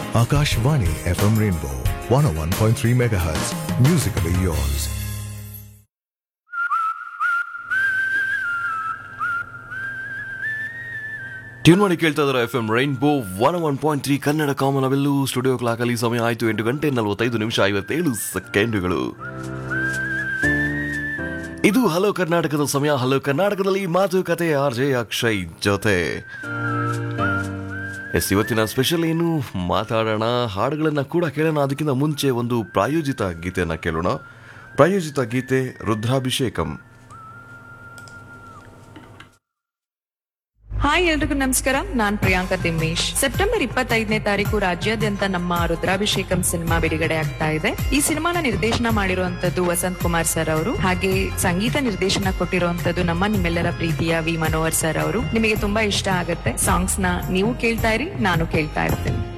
Akashvani FM Rainbow 101.3 MHz. Musically yours. Tune ಮಾಡಿ ಕೇಳ್ತಾ ಇದ್ದಾರೆ F M rainbow one one point three Kannada ಕಾಮನ್ ಅವೆಲ್ಲೂ ಸ್ಟುಡಿಯೋ ಕ್ಲಾಕಲ್ಲಿ ಸಮಯ ಆಯಿತು ಎಂಟು ಗಂಟೆ ನಲವತ್ತೈದು ನಿಮಿಷ ಐವತ್ತೇಳು ಸೆಕೆಂಡುಗಳು ಇದು ಹಲೋ ಕರ್ನಾಟಕದ ಸಮಯ ಹಲೋ ಕರ್ನಾಟಕದಲ್ಲಿ ಮಾತುಕತೆ ಆರ್ ಜೆ ಅಕ್ಷಯ್ ಜೊತೆ ಎಸ್ ಇವತ್ತಿನ ಸ್ಪೆಷಲ್ ಏನು ಮಾತಾಡೋಣ ಹಾಡುಗಳನ್ನ ಕೂಡ ಕೇಳೋಣ ಅದಕ್ಕಿಂತ ಮುಂಚೆ ಒಂದು ಪ್ರಾಯೋಜಿತ ಗೀತೆಯನ್ನ ಕೇಳೋಣ ಪ್ರಾಯೋಜಿತ ಗೀತೆ ರುದ್ರಾಭಿಷೇಕಂ ಹಾಯ್ ಎಲ್ರಿಗೂ ನಮಸ್ಕಾರ ನಾನ್ ಪ್ರಿಯಾಂಕಾ ತಿಮ್ಮೇಶ್ ಸೆಪ್ಟೆಂಬರ್ ಇಪ್ಪತ್ತೈದನೇ ತಾರೀಕು ರಾಜ್ಯಾದ್ಯಂತ ನಮ್ಮ ರುದ್ರಾಭಿಷೇಕಂ ಸಿನಿಮಾ ಬಿಡುಗಡೆ ಆಗ್ತಾ ಇದೆ ಈ ಸಿನಿಮಾನ ನಿರ್ದೇಶನ ಮಾಡಿರುವಂತದ್ದು ವಸಂತ್ ಕುಮಾರ್ ಸರ್ ಅವರು ಹಾಗೆ ಸಂಗೀತ ನಿರ್ದೇಶನ ಕೊಟ್ಟಿರುವಂತದ್ದು ನಮ್ಮ ನಿಮ್ಮೆಲ್ಲರ ಪ್ರೀತಿಯ ವಿ ಮನೋಹರ್ ಸರ್ ಅವರು ನಿಮಗೆ ತುಂಬಾ ಇಷ್ಟ ಆಗತ್ತೆ ಸಾಂಗ್ಸ್ ನ ನೀವು ಕೇಳ್ತಾ ಇರಿ ನಾನು ಕೇಳ್ತಾ ಇರ್ತೇನೆ